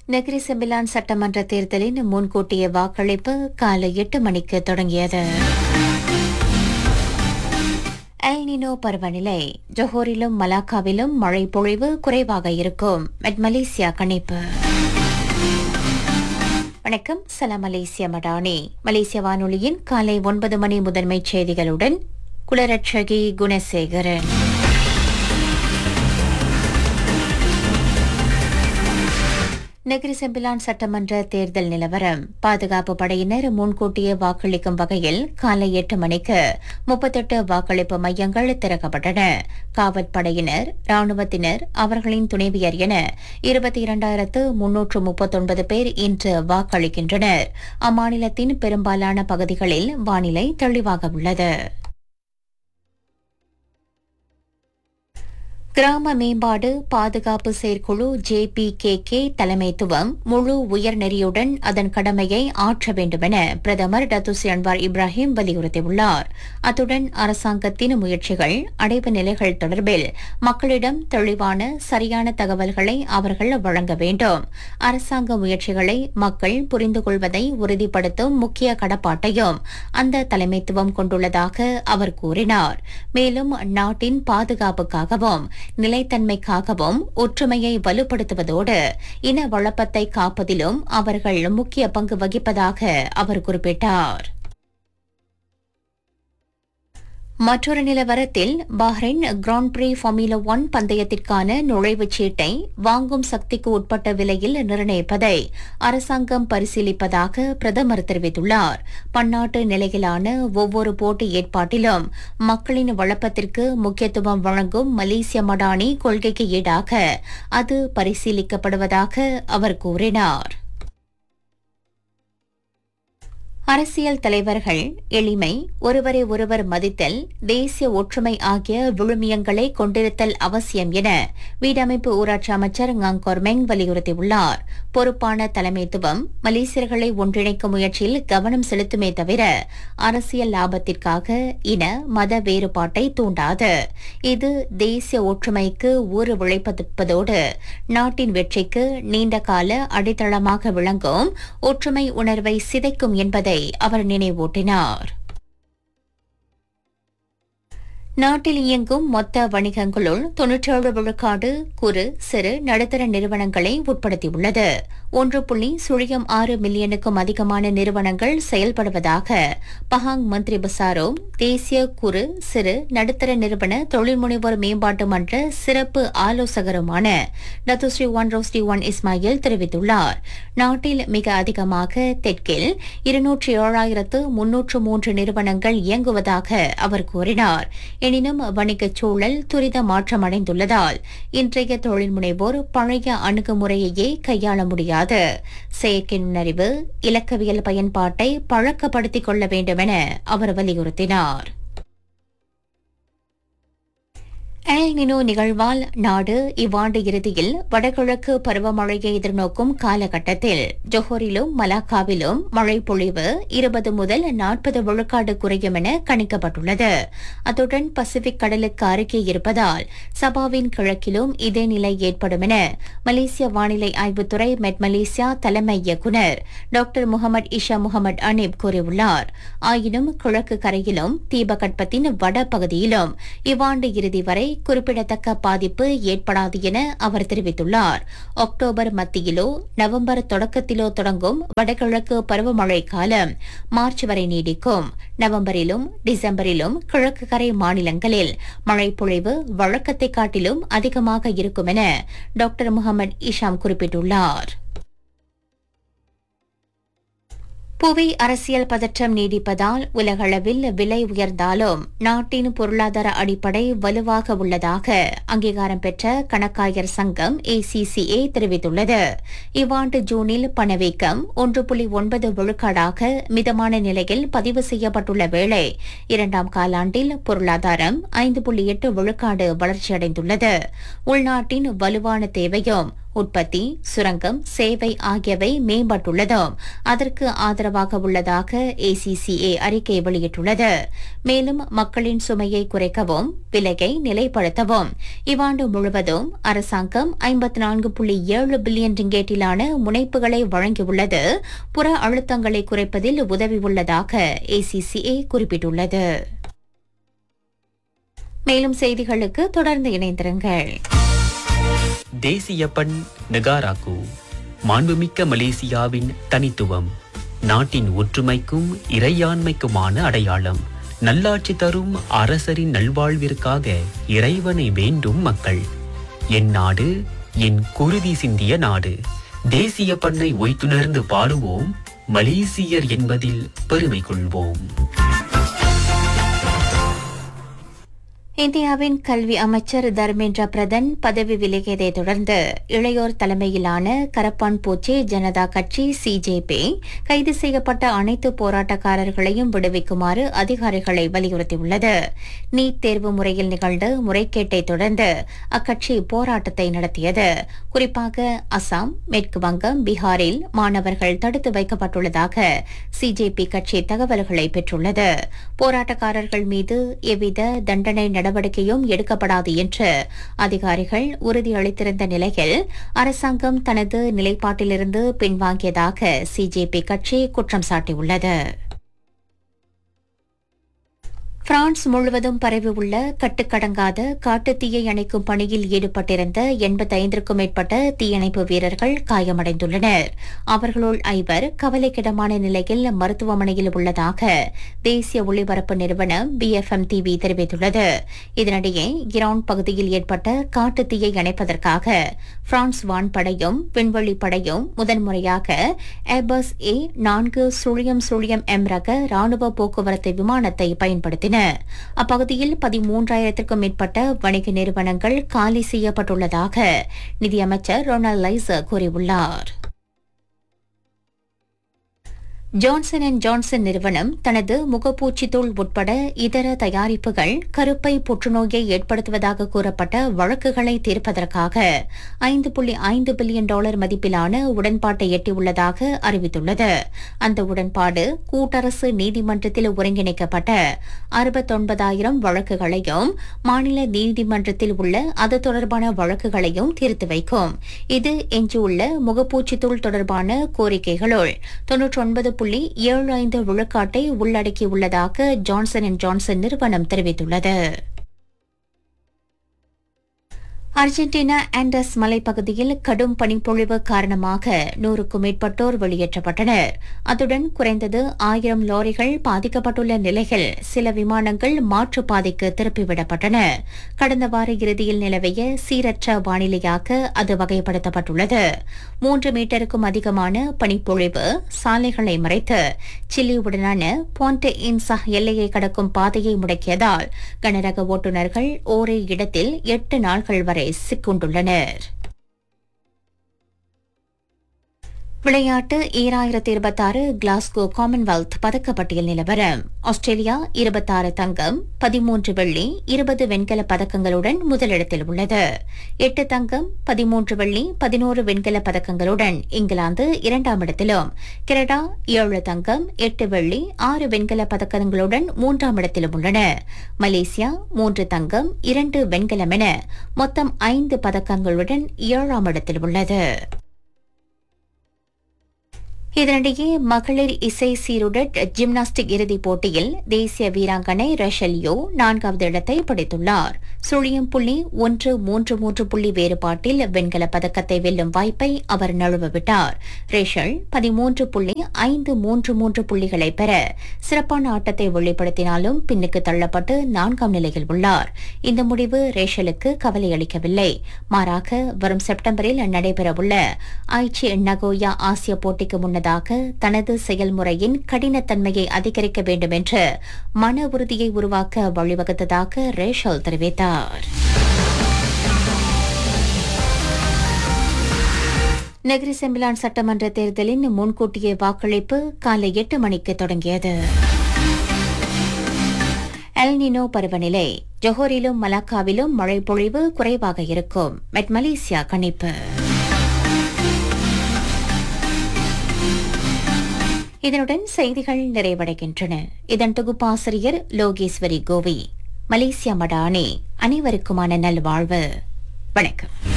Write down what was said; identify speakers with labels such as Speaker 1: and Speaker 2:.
Speaker 1: Negeri Sembilan சட்டமன்ற தேர்தலின் முன்கூட்டிய வாக்களிப்பு காலை எட்டு மணிக்கு தொடங்கியது எல் நினோ பருவநிலை ஜொஹோரிலும் மலாக்காவிலும் மழை பொழிவு குறைவாக இருக்கும் மெட் மலேசியா கணிப்பு வணக்கம் சலாம் மலேசியா மடானி மலேசிய வானொலியின் காலை ஒன்பது மணி முதன்மைச் செய்திகளுடன் குலரட்சகி குணசேகரன் நெகிரி செம்பிலான் சட்டமன்ற தேர்தல் நிலவரம் பாதுகாப்பு படையினர் முன்கூட்டியே வாக்களிக்கும் வகையில் காலை எட்டு மணிக்கு முப்பத்தெட்டு வாக்களிப்பு மையங்கள் திறக்கப்பட்டன காவற்படையினர் ராணுவத்தினர் அவர்களின் துணைவியர் என இருபத்தி இரண்டாயிரத்து முன்னூற்று முப்பத்தொன்பது பேர் இன்று வாக்களிக்கின்றனர் அம்மாநிலத்தின் பெரும்பாலான பகுதிகளில் வானிலை தெளிவாக உள்ளது கிராம மேம்பாடு பாதுகாப்பு செயற்குழு ஜேபிகேகே தலைமைத்துவம் முழு உயர்நெறியுடன் அதன் கடமையை ஆற்ற வேண்டுமென பிரதமர் டத்துசி அன்வார் இப்ராஹிம் வலியுறுத்தியுள்ளார் அத்துடன் அரசாங்கத்தின் முயற்சிகள் அடைவு நிலைகள் தொடர்பில் மக்களிடம் தெளிவான சரியான தகவல்களை அவர்கள் வழங்க வேண்டும் அரசாங்க முயற்சிகளை மக்கள் புரிந்து கொள்வதை உறுதிப்படுத்தும் முக்கிய கடப்பாட்டையும் அந்த தலைமைத்துவம் கொண்டுள்ளதாக அவர் கூறினார் மேலும் நாட்டின் பாதுகாப்புக்காகவும் நிலைத்தன்மைக்காகவும் ஒற்றுமையை வலுப்படுத்துவதோடு இன வளப்பத்தை காப்பதிலும் அவர்கள் முக்கிய பங்கு வகிப்பதாக அவர் குறிப்பிட்டார் மற்றொரு நிலவரத்தில் Bahrain grand prix formula one பந்தயத்திற்கான நுழைவுச் சீட்டை வாங்கும் சக்திக்கு உட்பட்ட விலையில் நிர்ணயிப்பதை அரசாங்கம் பரிசீலிப்பதாக பிரதமர் தெரிவித்துள்ளார் பன்னாட்டு நிலையிலான ஒவ்வொரு போட்டி ஏற்பாட்டிலும் மக்களின் வளப்பத்திற்கு முக்கியத்துவம் வழங்கும் மலேசிய மடானி கொள்கைக்கு ஈடாக அது பரிசீலிக்கப்படுவதாக அவர் கூறினார் அரசியல் தலைவர்கள் எளிமை ஒருவரை ஒருவர் மதித்தல் தேசிய ஒற்றுமை ஆகிய விழுமியங்களை கொண்டிருத்தல் அவசியம் என வீடமைப்பு ஊராட்சி அமைச்சர் ngangkormeng வலியுறுத்தியுள்ளார் பொறுப்பான தலைமைத்துவம் மலேசியர்களை ஒன்றிணைக்கும் முயற்சியில் கவனம் செலுத்துமே தவிர அரசியல் லாபத்திற்காக இன மத வேறுபாட்டை தூண்டாது இது தேசிய ஒற்றுமைக்கு ஊறு விளைப்பதோடு நாட்டின் வெற்றிக்கு நீண்ட கால அடித்தளமாக விளங்கும் ஒற்றுமை உணர்வை சிதைக்கும் என்பதை அவர் நினைவூட்டினார் நாட்டில் இயங்கும் மொத்த வணிகங்களுள் தொன்னூற்றேழு விழுக்காடு குறு சிறு நடுத்தர நிறுவனங்களை உட்படுத்தியுள்ளது ஒன்று புள்ளி சுழியம் ஆறு மில்லியனுக்கும் அதிகமான நிறுவனங்கள் செயல்படுவதாக பஹாங் மந்திரி பசாரோ தேசிய குறு சிறு நடுத்தர நிறுவன தொழில் முனைவோர் மேம்பாட்டு மன்ற சிறப்பு ஆலோசகருமான Dato' Sri Wan Rosdy Wan Ismail தெரிவித்துள்ளார் நாட்டில் மிக அதிகமாக தெற்கில் இருநூற்றி ஏழாயிரத்து முன்னூற்று மூன்று நிறுவனங்கள் இயங்குவதாக அவர் கூறினார் எனினும் வணிகச் சூழல் துரித மாற்றமடைந்துள்ளதால் இன்றைய தொழில் முனைவோர் பழைய அணுகுமுறையையே கையாள முடியாது செயற்கை நுண்ணறிவு இலக்கவியல் பயன்பாட்டை பழக்கப்படுத்திக் கொள்ள வேண்டுமென அவர் வலியுறுத்தினார் எல் நினோ நிகழ்வால் நாடு இவ்வாண்டு இறுதியில் வடகிழக்கு பருவமழையை எதிர்நோக்கும் காலகட்டத்தில் ஜொஹோரிலும் மலாக்காவிலும் மழை பொழிவு இருபது முதல் நாற்பது விழுக்காடு குறையும் என கணிக்கப்பட்டுள்ளது அத்துடன் பசிபிக் கடலுக்கு அருகே இருப்பதால் சபாவின் கிழக்கிலும் இதே நிலை ஏற்படும் என மலேசிய வானிலை ஆய்வுத்துறை மெட் மலேசியா தலைமை இயக்குநர் doctor Muhammad Isha Muhammad Hanif கூறியுள்ளார் ஆயினும் கிழக்கு கரையிலும் தீபகற்பத்தின் வட பகுதியிலும் இவ்வாண்டு இறுதி வரை குறிப்பிடத்தக்க பாதிப்பு ஏற்படாது என அவர் தெரிவித்துள்ளார் அக்டோபர் மத்தியிலோ நவம்பர் தொடக்கத்திலோ தொடங்கும் வடகிழக்கு பருவமழை காலம் மார்ச் வரை நீடிக்கும் நவம்பரிலும் டிசம்பரிலும் கிழக்கு கரை மாநிலங்களில் மழை பொழிவு வழக்கத்தை காட்டிலும் அதிகமாக இருக்கும் என டாக்டர் முகமது இஷாம் குறிப்பிட்டுள்ளார் புவி அரசியல் பதற்றம் நீடிப்பதால் உலகளவில் விலை உயர்ந்தாலும் நாட்டின் பொருளாதார அடிப்படை வலுவாக உள்ளதாக அங்கீகாரம் பெற்ற கணக்காயர் சங்கம் ஏசிசிஏ தெரிவித்துள்ளது இவ்வாண்டு ஜூனில் பணவீக்கம் ஒன்று புள்ளி ஒன்பது விழுக்காடாக மிதமான நிலையில் பதிவு செய்யப்பட்டுள்ள வேளை இரண்டாம் காலாண்டில் பொருளாதாரம் ஐந்து புள்ளி எட்டு விழுக்காடு வளர்ச்சியடைந்துள்ளது உள்நாட்டின் வலுவான தேவையும் உற்பத்தி சுரங்கம் சேவை ஆகியவை மேம்பட்டுள்ளதும் அதற்கு ஆதரவாக உள்ளதாக ஏசிசிஏ அறிக்கை வெளியிட்டுள்ளது மேலும் மக்களின் சுமையை குறைக்கவும் விலையை நிலைப்படுத்தவும் இவ்வாண்டு முழுவதும் அரசாங்கம் ஐம்பத்தி நான்கு புள்ளி ஏழு பில்லியன் ரிங்கேட்டிலான முனைப்புகளை வழங்கியுள்ளது புற அழுத்தங்களை குறைப்பதில் உதவியுள்ளதாக ஏசிசிஏ குறிப்பிட்டுள்ளது மேலும் செய்திகளுக்கு தொடர்ந்து இணைந்திருங்கள்
Speaker 2: தேசிய பண் நெகாராக்கு மாண்புமிக்க மலேசியாவின் தனித்துவம் நாட்டின் ஒற்றுமைக்கும் இறையாண்மைக்குமான அடையாளம் நல்லாட்சி தரும் அரசரின் நல்வாழ்விற்காக இறைவனை வேண்டும் மக்கள் என் நாடு என் குருதி சிந்திய நாடு தேசிய பண்ணை ஒய்த்துணர்ந்து பாடுவோம் மலேசியர் என்பதில் பெருமை கொள்வோம்
Speaker 1: இந்தியாவின் கல்வி அமைச்சர் தர்மேந்திர பிரதான் பதவி விலகியதை தொடர்ந்து இளையோர் தலைமையிலான கரப்பான் பூச்சி ஜனதா கட்சி சிஜேபி கைது செய்யப்பட்ட அனைத்து போராட்டக்காரர்களையும் விடுவிக்குமாறு அதிகாரிகளை வலியுறுத்தியுள்ளது நீட் தேர்வு முறையில் நிகழ்ந்த முறைகேட்டை தொடர்ந்து அக்கட்சி போராட்டத்தை நடத்தியது குறிப்பாக அசாம் மேற்கு வங்கம் பீகாரில் மாணவர்கள் தடுத்து வைக்கப்பட்டுள்ளதாக சிஜேபி கட்சி தகவல்களை பெற்றுள்ளது போராட்டக்காரர்கள் மீது எவ்வித தண்டனை நடவடிக்கையும் எடுக்கப்படாது என்று அதிகாரிகள் உறுதியளித்திருந்த நிலையில் அரசாங்கம் தனது நிலைப்பாட்டிலிருந்து பின்வாங்கியதாக சிஜேபி கட்சி குற்றம் சாட்டியுள்ளது பிரான்ஸ் முழுவதும் பரவியுள்ள கட்டுக்கடங்காத காட்டுத்தீயை அணைக்கும் பணியில் ஈடுபட்டிருந்த எண்பத்தைந்திற்கும் மேற்பட்ட தீயணைப்பு வீரர்கள் காயமடைந்துள்ளனர் அவர்களுள் ஐவர் கவலைக்கிடமான நிலையில் மருத்துவமனையில் உள்ளதாக தேசிய ஒளிபரப்பு நிறுவனம் பிஎஃப்எம் டிவி தெரிவித்துள்ளது இதனிடையே கிரவுண்ட் பகுதியில் ஏற்பட்ட காட்டுத்தீயை அணைப்பதற்காக பிரான்ஸ் வான்படையும் விண்வெளி படையும் முதன்முறையாக ஏபஸ் ஏ நான்கு சுழியம் சுழியம் எம் ரக ராணுவ போக்குவரத்து விமானத்தை பயன்படுத்தின அப்பகுதியில் பதிமூன்றாயிரத்திற்கும் மேற்பட்ட வணிக நிறுவனங்கள் காலி செய்யப்பட்டுள்ளதாக நிதியமைச்சர் ரொனால்ட் லைசர் கூறியுள்ளார் ஜான்சன் அண்ட் ஜான்சன் நிறுவனம் தனது முகப்பூச்சி தூள் உட்பட இதர தயாரிப்புகள் கருப்பை புற்றுநோயை ஏற்படுத்துவதாக கூறப்பட்ட வழக்குகளை தீர்ப்பதற்காக ஐந்து புள்ளி ஐந்து பில்லியன் டாலர் மதிப்பிலான உடன்பாட்டை எட்டியுள்ளதாக அறிவித்துள்ளது அந்த உடன்பாடு கூட்டரசு நீதிமன்றத்தில் ஒருங்கிணைக்கப்பட்ட அறுபத்தொன்பதாயிரம் வழக்குகளையும் மாநில நீதிமன்றத்தில் உள்ள அது தொடர்பான வழக்குகளையும் தீர்த்து வைக்கும் இது எஞ்சியுள்ள முகப்பூச்சி தூள் தொடர்பான கோரிக்கைகளுள் தொன்னூற்றொன்பது புள்ளி ஏழு ஐந்து விழுக்காட்டை உள்ளடக்கியுள்ளதாக ஜான்சன் அண்ட் ஜான்சன் நிறுவனம் தெரிவித்துள்ளது அர்ஜென்டினா ஆண்டஸ் மலைப்பகுதியில் கடும் பனிப்பொழிவு காரணமாக நூறுக்கும் மேற்பட்டோர் வெளியேற்றப்பட்டனர் அத்துடன் குறைந்தது ஆயிரம் லாரிகள் பாதிக்கப்பட்டுள்ள நிலையில் சில விமானங்கள் மாற்றுப்பாதைக்கு திருப்பிவிடப்பட்டன கடந்த வார இறுதியில் நிலவிய சீரற்ற வானிலையாக அது வகைப்படுத்தப்பட்டுள்ளது மூன்று மீட்டருக்கும் அதிகமான பனிப்பொழிவு சாலைகளை மறைத்து சில்லியுடனான போன்டே இன்சா எல்லையை கடக்கும் பாதையை முடக்கியதால் கனரக ஓட்டுநர்கள் ஒரே இடத்தில் எட்டு நாட்கள் வரை சிக்குண்டுள்ளனர் விளையாட்டு ஈராயிரத்தி இருபத்தாறு கிளாஸ்கோ காமன்வெல்த் பதக்கப்பட்டியல் நிலவரம் ஆஸ்திரேலியா இருபத்தாறு தங்கம் பதிமூன்று வெள்ளி இருபது வெண்கல பதக்கங்களுடன் முதலிடத்தில் உள்ளது எட்டு தங்கம் பதிமூன்று வெள்ளி பதினோரு வெண்கல பதக்கங்களுடன் இங்கிலாந்து இரண்டாம் இடத்திலும் கனடா ஏழு தங்கம் எட்டு வெள்ளி ஆறு வெண்கல பதக்கங்களுடன் மூன்றாம் இடத்திலும் உள்ளன மலேசியா மூன்று தங்கம் இரண்டு வெண்கலம் என மொத்தம் ஐந்து பதக்கங்களுடன் ஏழாம் இடத்தில் உள்ளது இதனிடையே மகளிர் இசை சீருடட் ஜிம்னாஸ்டிக் இறுதிப் போட்டியில் தேசிய வீராங்கனை ரஷல்யோ நான்காவது இடத்தை பிடித்துள்ளார் சுழியம் புள்ளி ஒன்று மூன்று மூன்று புள்ளி வேறுபாட்டில் வெண்கலப் பதக்கத்தை வெல்லும் வாய்ப்பை அவர் நழுவவிட்டார் ரேஷல் பதிமூன்று புள்ளி ஐந்து மூன்று மூன்று புள்ளிகளை பெற சிறப்பான ஆட்டத்தை வெளிப்படுத்தினாலும் பின்னுக்கு தள்ளப்பட்டு நான்காம் நிலையில் உள்ளார் இந்த முடிவு ரேஷலுக்கு கவலை அளிக்கவில்லை மாறாக வரும் செப்டம்பரில் நடைபெறவுள்ள ஐச்சி நகோயா ஆசிய போட்டிக்கு முன்னதாக தனது செயல்முறையின் கடினத்தன்மையை அதிகரிக்க வேண்டும் என்று மன உறுதியை உருவாக்க வழிவகுத்ததாக ரேஷல் தெரிவித்தார் நெகிரி செம்பிலான் சட்டமன்ற தேர்தலின் முன்கூட்டிய வாக்களிப்பு காலை எட்டு மணிக்கு தொடங்கியது எல்னினோ பருவநிலை ஜொஹோரிலும் மலாக்காவிலும் மழை பொழிவு குறைவாக இருக்கும் மெட் மலேசியா கணிப்பு இதனுடன் செய்திகள் நிறைவடைகின்றன இதன் தொகுப்பாசிரியர் லோகேஸ்வரி கோவி மலேசியா மடானி அனைவருக்குமான நல்வாழ்வு வணக்கம்